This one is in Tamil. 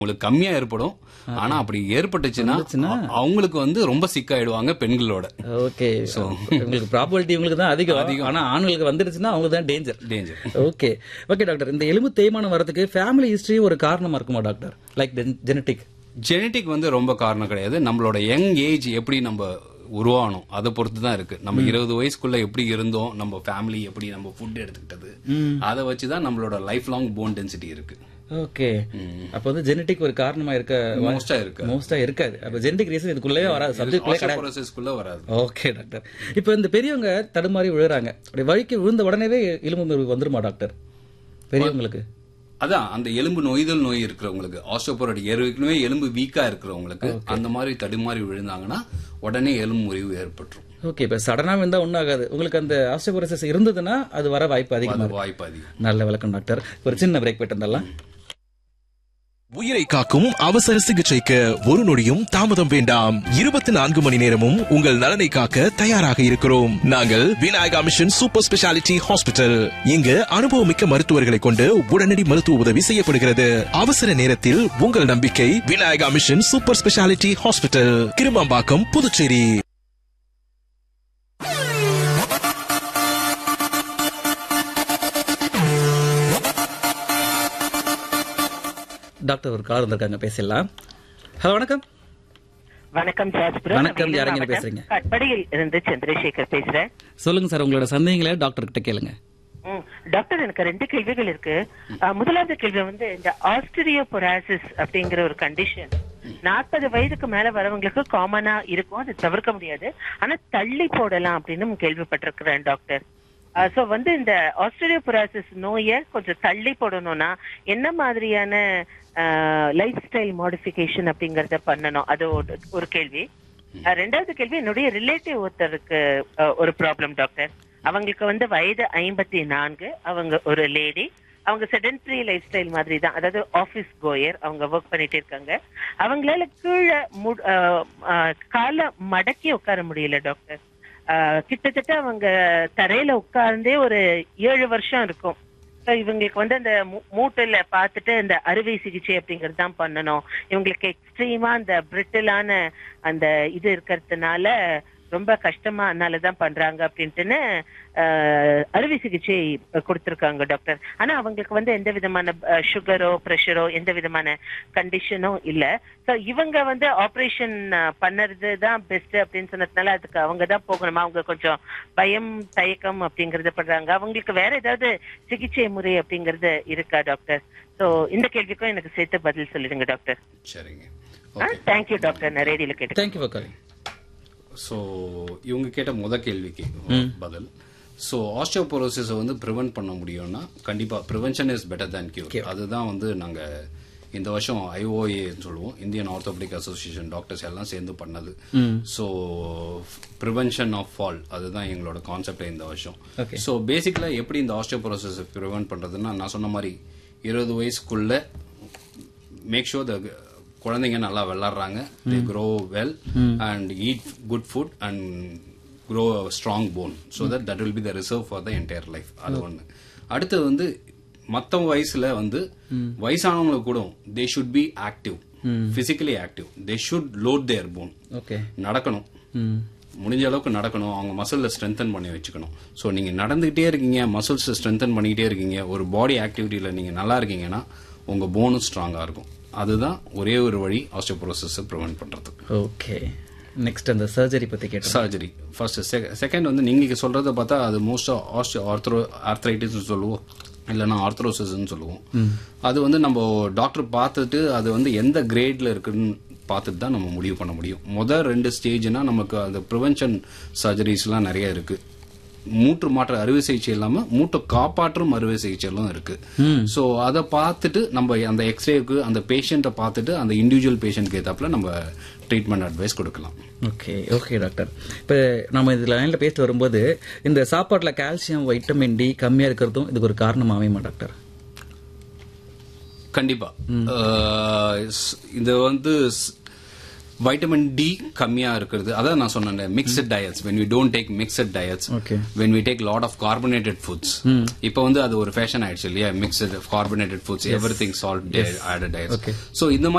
உங்களுக்கு கம்மியா ஏற்படும் ஆனா அப்படி ஏற்பட்டுச்சுன்னா வந்துச்சுன்னா? அ- அவங்களுக்கு வந்து ரொம்ப சிக்காயிடுவாங்க பெண்களோட ஓகே உங்களுக்கு ப்ராபபிலிட்டி உங்களுக்கு தான் அதிகம் ஆனா ஆண்களுக்கு வந்துருச்சுன்னா அவங்க தான் danger danger okay okay doctor இந்த எலும்பு தேய்மானம் வரதுக்கு ஃபேமிலி ஹிஸ்டரி ஒரு காரணமா இருக்குமா டாக்டர் லைக் ஜெனட்டிக் ஜெனட்டிக் வந்து ரொம்ப காரணம் கிடையாது நம்மளோட யங் ஏஜ் எப்படி நம்ம உருவாகணும் அதை பொறுத்து தான் இருக்கு நம்ம இருபது வயசுக்குள்ள எப்படி இருந்தோம் நம்ம ஃபேமிலி எப்படி நம்ம ஃபுட் எடுத்துக்கிட்டது அதை வச்சு தான் நம்மளோட லைஃப் லாங் போன் டென்சிட்டி இருக்கு ஓகே அப்ப வந்து ஜெனட்டிக் ஒரு காரணமா இருக்க மோஸ்டா இருக்கு மோஸ்டா இருக்காது அப்ப ஜெனட்டிக் ரீசன் இதுக்குள்ளேயே வராது சப்ஜெக்ட்குள்ளே கிடையாது ப்ராசஸ்க்குள்ள வராது ஓகே டாக்டர் இப்போ இந்த பெரியவங்க தடுமாறி விழுறாங்க அப்படி வழிக்கு விழுந்த உடனேவே எலும்பு முறிவு வந்துருமா டாக்டர் பெரியவங்களுக்கு அதான் அந்த எலும்பு நோய்தல் நோய் இருக்கிறவங்களுக்கு ஆஸ்டோபோரோட் ஏற்கனவே எலும்பு வீக்கா இருக்கிறவங்களுக்கு அந்த மாதிரி தடுமாறி விழுந்தாங்கன்னா உடனே எலும்பு முறிவு ஏற்பட்டுரும் ஓகே இப்போ சடனா விழுந்தா ஒன்றும் ஆகாது உங்களுக்கு அந்த ஆஸ்டியோபோரோசிஸ் இருந்ததுன்னா அது வர வாய்ப்பு அதிகமா அது வாய்ப்பு அதிகம் நல்ல விளக்கம் டாக்டர் ஒரு சின்ன பிரேக் போயிட்டு வந்துடலாம் உயிரை காக்கும் அவசர சிகிச்சைக்கு ஒரு நொடியும் தாமதம் வேண்டாம் இருபத்தி நான்கு மணி நேரமும் உங்கள் நலனை காக்க தயாராக இருக்கிறோம் நாங்கள் Vinayaka mission super speciality hospital இங்கு அனுபவமிக்க மருத்துவர்களை கொண்டு உடனடி மருத்துவ உதவி செய்யப்படுகிறது அவசர நேரத்தில் உங்கள் நம்பிக்கை Vinayaka mission super speciality hospital Kirumampakkam Puducherry doctor ஒரு கால் வந்திருக்காங்க பேசிடலாம் ஹலோ வணக்கம் வணக்கம் ஜாஜ்புரம் வணக்கம், வேலூர் யாருங்க மாவட்டம் பேசுறீங்க? கட்படியில் இருந்து சந்திரசேகர் பேசுறேன் சொல்லுங்க சார் உங்களோட சந்தேகங்களை டாக்டர் கிட்ட கேளுங்க ம், டாக்டர் எனக்கு ரெண்டு கேள்விகள் இருக்கு அஹ், முதலாவது கேள்வி வந்து இந்த ஆஸ்டிரியோபொராசிஸ் அப்படிங்கிற ஒரு கண்டிஷன் நாற்பது வயதுக்கு மேல வரவங்களுக்கு காமனா இருக்கும் அது தவிர்க்க முடியாது ஆனா தள்ளி போடலாம் அப்படின்னு கேள்விப்பட்டிருக்கிறேன் டாக்டர் சோ வந்து இந்த ஆஸ்திரேலியோபொராசிஸ் நோயை கொஞ்சம் தள்ளி போடணும்னா என்ன மாதிரியான லைஃப் ஸ்டைல் மாடிஃபிகேஷன் அப்படிங்கறத பண்ணணும் அது ஒரு- ஒரு கேள்வி அஹ், ரெண்டாவது கேள்வி என்னுடைய ரிலேட்டிவ் ஒருத்தருக்கு அஹ், ஒரு ப்ராப்ளம் டாக்டர் அவங்களுக்கு வந்து வயது ஐம்பத்தி நான்கு அவங்க ஒரு லேடி அவங்க செடென்டரி லைஃப் ஸ்டைல் மாதிரி தான் அதாவது ஆபீஸ் கோயர் அவங்க ஒர்க் பண்ணிட்டு இருக்காங்க அவங்களால கீழே மு- அஹ், அஹ், காலை மடக்கி உட்கார முடியல டாக்டர் ஆஹ் கிட்டத்தட்ட அவங்க தரையில உட்கார்ந்தே ஒரு ஏழு வருஷம் இருக்கும் So இவங்களுக்கு வந்து அந்த மூ- மூட்டுல பார்த்துட்டு இந்த அறுவை சிகிச்சை அப்படிங்கறது தான் பண்ணணும் இவங்களுக்கு எக்ஸ்ட்ரீமா அந்த பிரிட்டிலான அந்த இது இருக்கிறதுனால ரொம்ப கஷ்டமா அதனாலதான் பண்றாங்க அப்படின்ட்டுன்னு ஆஹ், அறுவை சிகிச்சை கொடுத்திருக்காங்க டாக்டர் ஆனா அவங்களுக்கு வந்து எந்த விதமான சுகரோ பிரஷரோ எந்த விதமான கண்டிஷனும் இல்ல சோ இவங்க வந்து ஆபரேஷன் பண்ணறது தான் பெஸ்ட் அப்படின்னு சொன்னதுனால அதுக்கு அவங்க தான் போகணுமா அவங்க கொஞ்சம் பயம் தயக்கம் அப்படிங்கறத பண்றாங்க அவங்களுக்கு வேற ஏதாவது சிகிச்சை முறை அப்படிங்கறது இருக்கா டாக்டர் சோ இந்த கேள்விக்கும் எனக்கு சேர்த்து பதில் சொல்லிடுங்க டாக்டர் சரிங்க தேங்க்யூ டாக்டர் நான் ரேடியோல கேட்டு தேங்க்யூ ஃபார் காலிங் ஸோ இவங்க கேட்ட முத கேள்விக்கு பதில் ஸோ ஆஸ்டியோபோரோசிஸை வந்து ப்ரிவென்ட் பண்ண முடியும்னா கண்டிப்பா prevention is better than cure அதுதான் வந்து நாங்க இந்த வருஷம் ஐஓஏன்னு சொல்லுவோம் இந்தியன் ஆர்த்தோபெடிக் அசோசியேஷன் டாக்டர்ஸ் எல்லாம் சேர்ந்து பண்ணது ஸோ ப்ரிவென்ஷன் ஆஃப் ஃபால் அதுதான் எங்களோட கான்செப்ட் இந்த வருஷம் Okay. ஸோ பேசிக்கலாக எப்படி இந்த ஆஸ்டியோபோரோசிஸை ப்ரிவென்ட் பண்றதுன்னா நான் சொன்ன மாதிரி இருபது வயசுக்குள்ள மேக் ஷோர் த குழந்தைங்க நல்லா விளாடுறாங்க they grow well and eat good food and grow strong bone so that that will be the reserve for the entire life அது ஒன்று அடுத்தது வந்து மற்ற வயசுல வந்து வயசானவங்களுக்கு கூட they should be active physically active they should load their bone okay நடக்கணும் ம் முடிஞ்ச அளவுக்கு நடக்கணும் அவங்க மசில்ல ஸ்ட்ரென்தன் பண்ணி வச்சுக்கணும் ஸோ நீங்க நடந்துகிட்டே இருக்கீங்க மசில்ஸ் ஸ்ட்ரென்தன் பண்ணிக்கிட்டே இருக்கீங்க ஒரு பாடி ஆக்டிவிட்டியில நீங்க நல்லா இருக்கீங்கன்னா உங்க போனும் ஸ்ட்ராங்கா இருக்கும் அதுதான் ஒரே ஒரு வழி ஆஸ்டியோபோரோசிஸ் ப்ரிவென்ட் பண்றதுக்கு ஓகே நெக்ஸ்ட் அந்த சர்ஜரி பத்தி கேட்டோம் சர்ஜரி ஃபர்ஸ்ட் செகண்ட் வந்து நீங்க சொல்றத பார்த்தா அது மோஸ்டா ஆஸ்டியோ ஆர்த்ரோ ஆர்த்ரைட்டிஸ் சொல்லுவோம் இல்லைன்னா ஆர்த்ரோசிஸ்ன்னு சொல்லுவோம் அது வந்து நம்ம டாக்டர் பார்த்துட்டு அது வந்து எந்த கிரேட்ல இருக்குன்னு பார்த்துட்டு தான் நம்ம முடிவு பண்ண முடியும் முதல் ரெண்டு ஸ்டேஜ்னா நமக்கு அந்த ப்ரிவென்ஷன் சர்ஜரிஸ்லாம் நிறைய இருக்கு மூட்டு மாற்ற அறுவை சிகிச்சை இல்லாம மூட்டை காப்பாற்றும் அறுவை சிகிச்சைலாம் இருக்கு ஸோ அதை பார்த்துட்டு நம்ம அந்த எக்ஸ்ரேக்கு அந்த பேஷண்ட்டை பார்த்துட்டு அந்த இண்டிவிஜுவல் பேஷண்ட்க்கு ஏத்தாப்புல நம்ம ட்ரீட்மெண்ட் அட்வைஸ் கொடுக்கலாம் ஓகே ஓகே டாக்டர் இப்போ நம்ம இதில் லைனில் பேசிட்டு வரும்போது இந்த சாப்பாட்டில் கால்சியம் வைட்டமின் டி கம்மியாக இருக்கிறதும் இதுக்கு ஒரு காரணம் அமையுமா டாக்டர் கண்டிப்பா அஹ், ஸ்- இது வந்து ஸ்- வைட்டமின் டி கம்மியா இருக்கிறது அதான் நான் சொன்னேன் mixed diets when we don't take mixed diets Okay. when we take lot of carbonated foods இப்போ வந்து அது ஒரு ஃபேஷன் ஆயிடுச்சு இல்லையா mixed carbonated foods everything salt added diets Okay. So இந்த மாதிரி